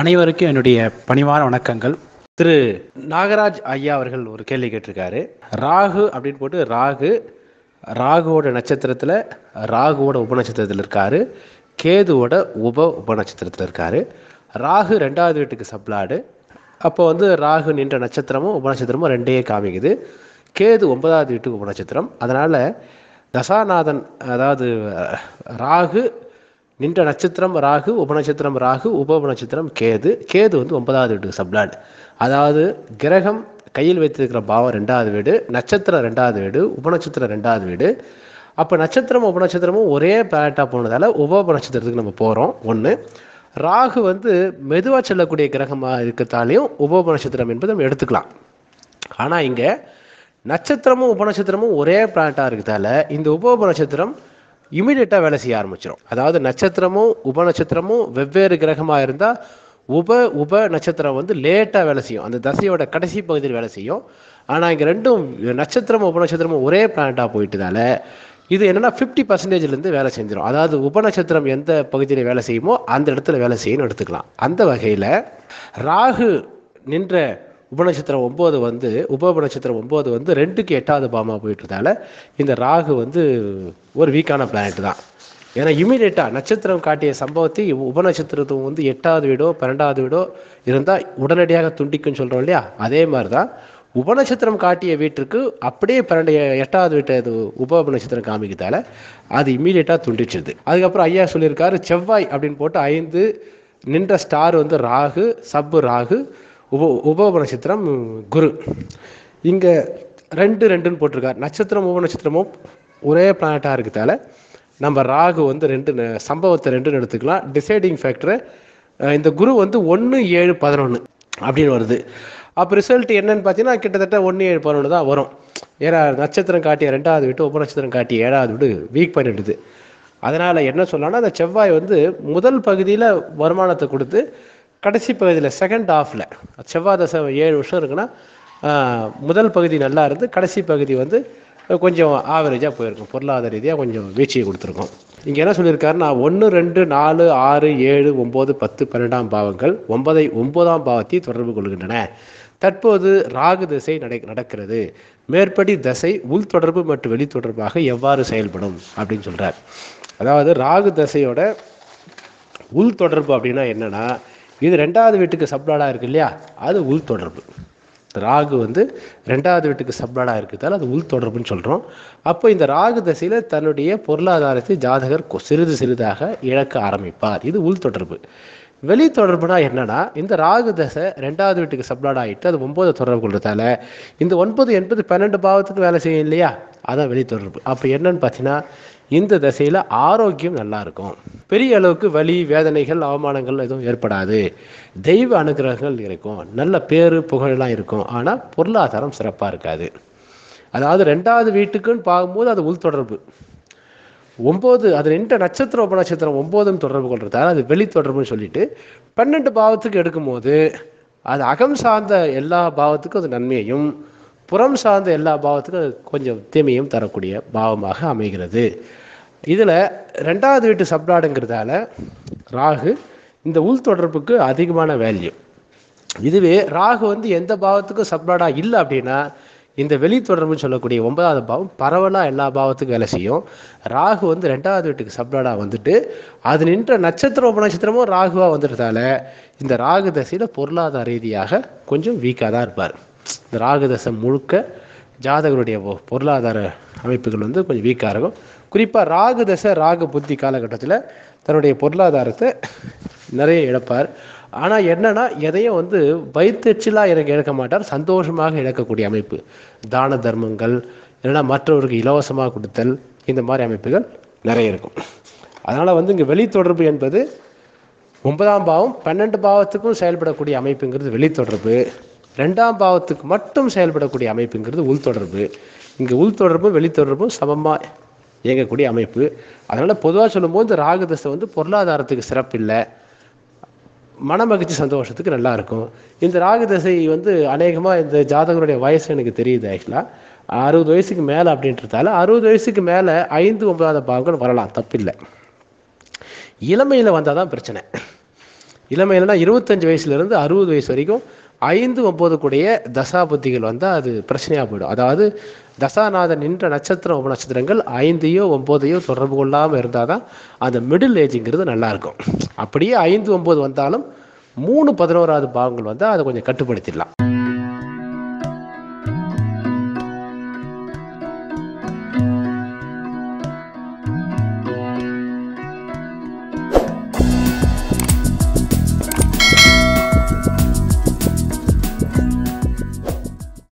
அனைவருக்கும் என்னுடைய பணிவான வணக்கங்கள் திரு நாகராஜ் ஐயா அவர்கள் ஒரு கேள்வி கேட்டிருக்காரு ராகு அப்படின்னு போட்டு ராகு ராகுவோட நட்சத்திரத்தில் ராகுவோட உபநட்சத்திரத்தில் இருக்காரு கேதுவோட உப உபநட்சத்திரத்தில் இருக்காரு ராகு ரெண்டாவது வீட்டுக்கு சப்ளாடு அப்போ வந்து ராகு நின்ற நட்சத்திரமும் உபநட்சத்திரமும் ரெண்டே காமிக்குது கேது ஒன்பதாவது வீட்டுக்கு உபநட்சத்திரம் அதனால் தசாநாதன் அதாவது அஹ், ராகு நின்ற நட்சத்திரம் ராகு உபநட்சத்திரம் ராகு உப உபநட்சத்திரம் கேது கேது வந்து ஒன்பதாவது வீட்டுக்கு சப்ளாட் அதாவது கிரகம் கையில் வைத்திருக்கிற பாவம் ரெண்டாவது வீடு நட்சத்திரம் ரெண்டாவது வீடு உபநட்சத்திரம் ரெண்டாவது வீடு அப்போ நட்சத்திரம் உபநட்சத்திரமும் ஒரே பிளானட்டாக போனதால உப உபநட்சத்திரத்துக்கு நம்ம போகிறோம் ஒன்று ராகு வந்து மெதுவாக செல்லக்கூடிய கிரகமாக இருக்கிறதாலையும் உப உபநட்சத்திரம் என்பது நம்ம எடுத்துக்கலாம் ஆனால் இங்கே நட்சத்திரமும் உபநட்சத்திரமும் ஒரே பிளானட்டாக இருக்கிறதால இந்த உப உபநட்சத்திரம் இமீடியட்டாக வேலை செய்ய ஆரம்பிச்சிடும் அதாவது நட்சத்திரமும் உபநட்சத்திரமும் வெவ்வேறு கிரகமாக இருந்தால் உப உப நட்சத்திரம் வந்து லேட்டாக வேலை செய்யும் அந்த தசையோட கடைசி பகுதியில் வேலை செய்யும் ஆனால் இங்கே ரெண்டும் நட்சத்திரமும் உபநட்சத்திரமும் ஒரே பிளானட்டாக போயிட்டதால இது என்னன்னா ஃபிஃப்டி பர்சன்டேஜ்லேருந்து வேலை செஞ்சிடும் அதாவது உபநட்சத்திரம் எந்த பகுதியில் வேலை செய்யுமோ அந்த இடத்துல வேலை செய்யணும்னு எடுத்துக்கலாம் அந்த வகையில் ராகு நின்ற உபநட்சத்திரம் ஒம்பது வந்து உப உபநட்சத்திரம் ஒம்பது வந்து ரெண்டுக்கு எட்டாவது பாமா போயிட்டதால இந்த ராகு வந்து ஒரு வீக்கான பிளானட் தான் ஏன்னா இமீடியட்டாக நட்சத்திரம் காட்டிய சம்பவத்தை உபநட்சத்திரத்தும் வந்து எட்டாவது வீடோ பன்னெண்டாவது வீடோ இருந்தால் உடனடியாக துண்டிக்குன்னு சொல்கிறோம் இல்லையா அதே மாதிரி தான் உபநட்சத்திரம் காட்டிய வீட்டிற்கு அப்படியே பன்னெண்டு எட்டாவது வீட்டு இது உப உபநட்சத்திரம் காமிக்கிறதால அது இம்மீடியட்டாக துண்டிச்சிருது அதுக்கப்புறம் ஐயா சொல்லியிருக்காரு செவ்வாய் அப்படின்னு போட்டு ஐந்து நின்ற ஸ்டார் வந்து ராகு சப்பு ராகு உப உப உபநட்சத்திரம் குரு இங்கே ரெண்டு ரெண்டுன்னு போட்டிருக்காரு நட்சத்திரம் உப நட்சத்திரமும் ஒரே பிளானட்டாக இருக்கிறதால நம்ம ராகு வந்து ரெண்டு ந- சம்பவத்தை ரெண்டுன்னு எடுத்துக்கலாம் டிசைடிங் ஃபேக்டரு இந்த குரு வந்து ஒன்று ஏழு பதினொன்று அப்படின்னு வருது அப்போ ரிசல்ட் என்னன்னு பார்த்தீங்கன்னா கிட்டத்தட்ட ஒன்று ஏழு பதினொன்று தான் வரும் ஏன்னா நட்சத்திரம் காட்டிய ரெண்டாவது வீட்டு உப நட்சத்திரம் காட்டிய ஏழாவது வீடு வீக் பண்ணிடுது அதனால் என்ன சொல்லலாம்னா அந்த செவ்வாய் வந்து முதல் பகுதியில் வருமானத்தை கொடுத்து கடைசி பகுதியில் செகண்ட் ஹாஃபில் செவ்வாய் தசை ஏழு வருஷம் இருக்குன்னா ஆஹ், முதல் பகுதி நல்லா இருந்து கடைசி பகுதி வந்து கொஞ்சம் ஆவரேஜாக போயிருக்கும் பொருளாதார ரீதியாக கொஞ்சம் வீழ்ச்சியை கொடுத்துருக்கோம் இங்கே என்ன சொல்லியிருக்காருன்னா ஒன்று ரெண்டு நாலு ஆறு ஏழு ஒம்பது பத்து பன்னெண்டாம் பாவங்கள் ஒன்பதை ஒன்பதாம் பாவத்தை தொடர்பு கொள்கின்றன தற்போது ராகு திசை நடை நடக்கிறது மேற்படி தசை உள் தொடர்பு மற்றும் வெளி தொடர்பாக எவ்வாறு செயல்படும் அப்படின்னு சொல்றார் அதாவது ராகு தசையோட உள் தொடர்பு அப்படின்னா என்னன்னா இது ரெண்டாவது வீட்டுக்கு சப்ளாடாக இருக்கு இல்லையா அது உள் தொடர்பு ராகு வந்து ரெண்டாவது வீட்டுக்கு சப்ளாடாக இருக்கிறதால அது உள் தொடர்புன்னு சொல்கிறோம் அப்போ இந்த ராகு தசையில் தன்னுடைய பொருளாதாரத்தை ஜாதகர் கொ- சிறிது சிறிதாக இழக்க ஆரம்பிப்பார் இது உள் தொடர்பு வெளி தொடர்புனா என்னன்னா இந்த ராகு தசை ரெண்டாவது வீட்டுக்கு சப்ளாட் ஆகிட்டு அது ஒன்பது தொடர்பு கொள்றதால இந்த ஒன்பது என்பது பன்னெண்டு பாவத்துக்கு வேலை செய்யும் இல்லையா அதான் வெளி தொடர்பு அப்போ என்னன்னு பார்த்தீங்கன்னா இந்த தசையில் ஆரோக்கியம் நல்லா இருக்கும் பெரிய அளவுக்கு வலி வேதனைகள் அவமானங்கள் எதுவும் ஏற்படாது தெய்வ அனுகிரகங்கள் இருக்கும் நல்ல பேரு புகழெல்லாம் இருக்கும் ஆனால் பொருளாதாரம் சிறப்பாக இருக்காது அதாவது ரெண்டாவது வீட்டுக்குன்னு பார்க்கும்போது அது உள் தொடர்பு ஒம்பது அது நின்ற நட்சத்திரம் உப நட்சத்திரம் ஒம்போதுன்னு தொடர்பு கொள்றதால அது வெளி தொடர்புன்னு சொல்லிட்டு பன்னெண்டு பாவத்துக்கு எடுக்கும்போது அது அகம் சார்ந்த எல்லா பாவத்துக்கும் அது நன்மையையும் புறம் சார்ந்த எல்லா பாவத்துக்கும் அது கொஞ்சம் தீமையும் தரக்கூடிய பாவமாக அமைகிறது இதில் ரெண்டாவது வீட்டு சப்ளாடுங்கிறதால ராகு இந்த உள் தொடர்புக்கு அதிகமான வேல்யூ இதுவே ராகு வந்து எந்த பாவத்துக்கும் சப்ளாடா இல்லை அப்படின்னா இந்த வெளி தொடர்புன்னு சொல்லக்கூடிய ஒன்பதாவது பாவம் பரவலாக எல்லா பாவத்துக்கும் வேலை செய்யும் ராகு வந்து ரெண்டாவது வீட்டுக்கு சப்ளாடா வந்துட்டு அது நின்ற நட்சத்திர உபநட்சத்திரமும் ராகுவா வந்துட்டதால இந்த ராகு தசையில் பொருளாதார ரீதியாக கொஞ்சம் வீக்காக தான் இருப்பார் இந்த ராகு தசை முழுக்க ஜாதகருடைய பொ- பொருளாதார அமைப்புகள் வந்து கொஞ்சம் வீக்காக இருக்கும் குறிப்பாக ராகு தசை ராகு புத்தி காலகட்டத்தில் தன்னுடைய பொருளாதாரத்தை நிறைய இழப்பார் ஆனால் என்னன்னா எதையும் வந்து வயிற்றுச்சலாக எனக்கு இழக்க மாட்டார் சந்தோஷமாக இழக்கக்கூடிய அமைப்பு தான தர்மங்கள் இல்லைன்னா மற்றவருக்கு இலவசமாக கொடுத்தல் இந்த மாதிரி அமைப்புகள் நிறைய இருக்கும் அதனால் வந்து இங்கே வெளி தொடர்பு என்பது ஒன்பதாம் பாவம் பன்னெண்டு பாவத்துக்கும் செயல்படக்கூடிய அமைப்புங்கிறது வெளி தொடர்பு ரெண்டாம் பாவத்துக்கு மட்டும் செயல்படக்கூடிய அமைப்புங்கிறது உள் தொடர்பு இங்கே உள் தொடர்பும் வெளி தொடர்பும் சமமாக இயங்கக்கூடிய அமைப்பு அதனால் பொதுவாக சொல்லும்போது இந்த ராகு தசை வந்து பொருளாதாரத்துக்கு சிறப்பில்லை மன மகிழ்ச்சி சந்தோஷத்துக்கு நல்லா இருக்கும் இந்த ராகு தசை வந்து அநேகமாக இந்த ஜாதகருடைய வயசு எனக்கு தெரியுது ஆக்சுவலாக அறுபது வயசுக்கு மேலே அப்படின்றதால அறுபது வயசுக்கு மேலே ஐந்து ஒன்பதாவது பாவங்கள் வரலாம் தப்பில்லை இளமையில் வந்தால் தான் பிரச்சனை இளமையிலனா இருபத்தஞ்சு வயசுலேருந்து அறுபது வயசு வரைக்கும் ஐந்து ஒம்பது கூடிய தசாபுத்திகள் வந்தால் அது பிரச்சனையாக போயிடும் அதாவது தசாநாதன் நின்ற நட்சத்திரம் உப நட்சத்திரங்கள் ஐந்தையோ ஒம்போதையோ தொடர்பு கொள்ளாமல் இருந்தால் தான் அந்த மிடில் ஏஜுங்கிறது நல்லாயிருக்கும் அப்படியே ஐந்து ஒம்பது வந்தாலும் மூணு பதினோராவது பாகங்கள் வந்தால் அதை கொஞ்சம் கட்டுப்படுத்திடலாம்